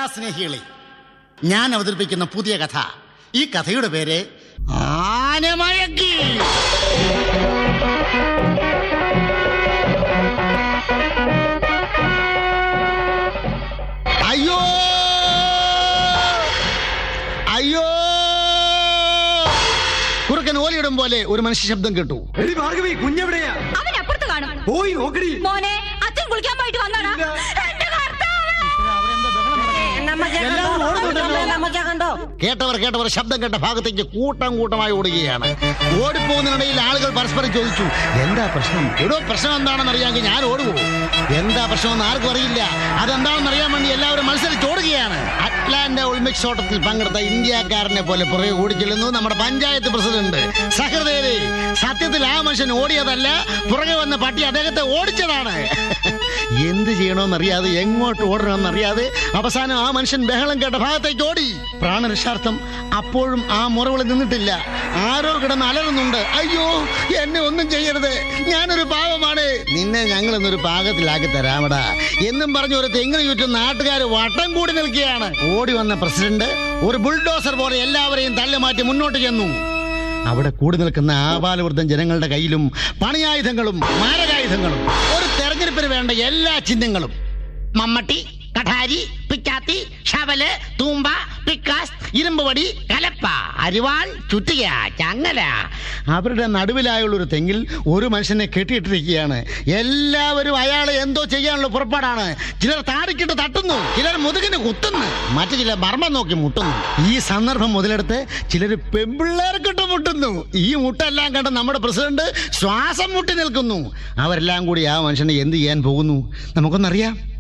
കഥാസ്നേഹികളെ ഞാൻ അവതരിപ്പിക്കുന്ന പുതിയ കഥ ഈ കഥയുടെ പേര് ആനമയക്കി അയ്യോ അയ്യോ കുറുക്കൻ ഓലിയിടും പോലെ ഒരു മനുഷ്യ ശബ്ദം കേട്ടു എടി ഭാർഗവി കുഞ്ഞെവിടെയാ അവൻ അപ്പുറത്ത് കാണും പോയി നോക്കടി മോനെ അച്ഛൻ കുളിക്കാൻ പോയിട്ട് വന്നാടാ എന്റെ കർത്താവേ എല്ലാവരും ഓടുന്നുണ്ടല്ലോ. കേട്ടവർ കേട്ടവർ ശബ്ദം കേട്ട ഭാഗത്തേക്ക് കൂട്ടം കൂട്ടമായി ഓടുകയാണ് ഓടിപ്പോകുന്നതിനിടയിൽ ആളുകൾ പരസ്പരം ചോദിച്ചു എന്താ പ്രശ്നം എടോ പ്രശ്നം എന്താണെന്ന് അറിയാമെങ്കിൽ ഞാൻ ഓടുവോ എന്താ പ്രശ്നമെന്ന് ആർക്കും അറിയില്ല അതെന്താണെന്ന് അറിയാൻ വേണ്ടി എല്ലാവരും മത്സരിച്ച് ഓടുകയാണ് അറ്റ്ലാന്റ ഒളിമ്പിക്സ് ഓട്ടത്തിൽ പങ്കെടുത്ത ഇന്ത്യക്കാരനെ പോലെ പുറകെ ഓടിച്ചെല്ലുന്നു നമ്മുടെ പഞ്ചായത്ത് പ്രസിഡന്റ് സഹൃദയരെ സത്യത്തിൽ ആ മനുഷ്യൻ ഓടിയതല്ല പുറകെ വന്ന പട്ടി അദ്ദേഹത്തെ ഓടിച്ചതാണ് എന്ത് ചെയ്യണമെന്നറിയാതെ എങ്ങോട്ട് ഓടണമെന്നറിയാതെ അവസാനം ആ മനുഷ്യൻ ബഹളം കേട്ട ഭാഗത്തേക്ക് ഓടി പ്രാണരക്ഷാർത്ഥം അപ്പോഴും ആ മുറവിളി നിന്നിട്ടില്ല ആരോ കിടന്ന് അലറുന്നുണ്ട് അയ്യോ എന്നെ ഒന്നും ചെയ്യരുത് ഞാനൊരു പാവമാണ് നിന്നെ ഞങ്ങൾ ഇന്നൊരു പാകത്തിലാക്കി തരാമടാ എന്നും പറഞ്ഞ ഒരു തെങ്ങിന് ചുറ്റും നാട്ടുകാർ വട്ടം കൂടി നിൽക്കുകയാണ് ഓടി വന്ന പ്രസിഡന്റ് ഒരു ബുൾഡോസർ പോലെ എല്ലാവരെയും തള്ളിമാറ്റി മുന്നോട്ട് ചെന്നു അവിടെ കൂടി നിൽക്കുന്ന ആപാലവൃദ്ധം ജനങ്ങളുടെ കയ്യിലും പണിയായുധങ്ങളും മാരകായുധങ്ങളും ഒരു തെരഞ്ഞെടുപ്പിന് വേണ്ട എല്ലാ ചിഹ്നങ്ങളും മമ്മട്ടി കഠാരി പിക്കാത്തി ഷവല് തൂമ്പ പിക്കാസ് ഇരുമ്പുപടി കലപ്പ അരിവാൾ ചുറ്റിക ചങ്ങല അവരുടെ നടുവിലായുള്ള ഒരു തെങ്ങിൽ ഒരു മനുഷ്യനെ കെട്ടിയിട്ടിരിക്കുകയാണ് എല്ലാവരും അയാളെ എന്തോ ചെയ്യാനുള്ള പുറപ്പാടാണ് ചിലർ താടിക്കിട്ട് തട്ടുന്നു ചിലർ മുതുകിന് കുത്തുന്നു മറ്റു ചിലർ മർമ്മം നോക്കി മുട്ടുന്നു ഈ സന്ദർഭം മുതലെടുത്ത് ചിലർ പെമ്പിള്ളേർക്കിട്ട് മുട്ടുന്നു ഈ മുട്ടെല്ലാം കണ്ട് നമ്മുടെ പ്രസിഡന്റ് ശ്വാസം മുട്ടി നിൽക്കുന്നു അവരെല്ലാം കൂടി ആ മനുഷ്യനെ എന്ത് ചെയ്യാൻ പോകുന്നു നമുക്കൊന്നറിയാം